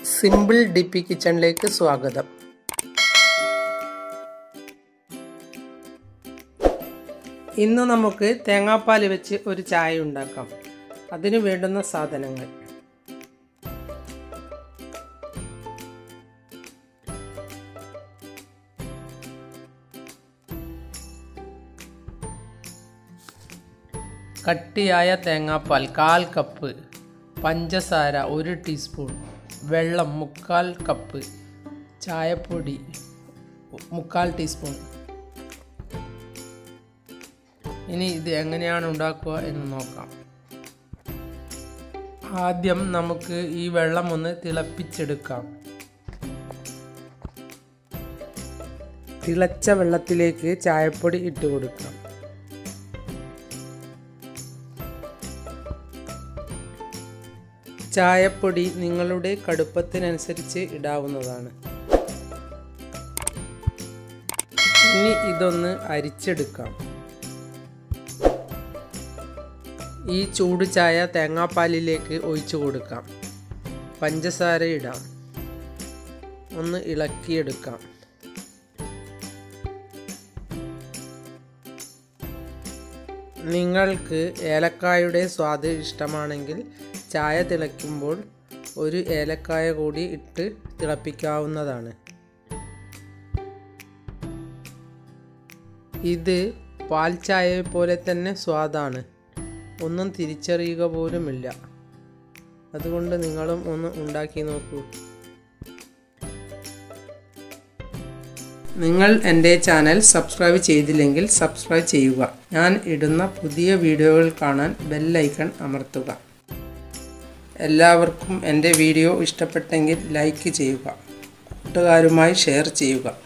simple D P കിച്ചണിലേക്ക് സ്വാഗതം ഇന്ന് നമുക്ക് തേങ്ങാപ്പാൽ വെച്ച് ഒരു ചായ ഉണ്ടാക്കാം അതിന് വേണ്ടുന്ന സാധനങ്ങൾ കട്ടിയായ തേങ്ങാപ്പാൽ കാൽ കപ്പ് പഞ്ചസാര ഒരു ടീസ്പൂൺ വെള്ളം മുക്കാൽ കപ്പ് ചായപ്പൊടി മുക്കാൽ ടീസ്പൂൺ ഇനി ഇത് എങ്ങനെയാണ് ഉണ്ടാക്കുക എന്ന് നോക്കാം ആദ്യം നമുക്ക് ഈ വെള്ളം ഒന്ന് തിളപ്പിച്ചെടുക്കാം തിളച്ച വെള്ളത്തിലേക്ക് ചായപ്പൊടി ഇട്ട് കൊടുക്കാം ചായപ്പൊടി നിങ്ങളുടെ കടുപ്പത്തിനനുസരിച്ച് ഇടാവുന്നതാണ് ഇനി ഇതൊന്ന് അരിച്ചെടുക്കാം ഈ ചൂട് ചായ തേങ്ങാപ്പാലിലേക്ക് ഒഴിച്ചു കൊടുക്കാം പഞ്ചസാര ഇടാം ഒന്ന് ഇളക്കിയെടുക്കാം നിങ്ങൾക്ക് ഏലക്കായുടെ സ്വാദ് ഇഷ്ടമാണെങ്കിൽ ചായ തിളയ്ക്കുമ്പോൾ ഒരു ഏലക്കായ കൂടി ഇട്ട് തിളപ്പിക്കാവുന്നതാണ് ഇത് പാൽ ചായയെ പോലെ തന്നെ സ്വാദാണ് ഒന്നും തിരിച്ചറിയുക പോലുമില്ല അതുകൊണ്ട് നിങ്ങളും ഒന്ന് ഉണ്ടാക്കി നോക്കൂ നിങ്ങൾ എൻ്റെ ചാനൽ സബ്സ്ക്രൈബ് ചെയ്തില്ലെങ്കിൽ സബ്സ്ക്രൈബ് ചെയ്യുക ഞാൻ ഇടുന്ന പുതിയ വീഡിയോകൾ കാണാൻ ബെല്ലൈക്കൺ അമർത്തുക എല്ലാവർക്കും എൻ്റെ വീഡിയോ ഇഷ്ടപ്പെട്ടെങ്കിൽ ലൈക്ക് ചെയ്യുക കൂട്ടുകാരുമായി ഷെയർ ചെയ്യുക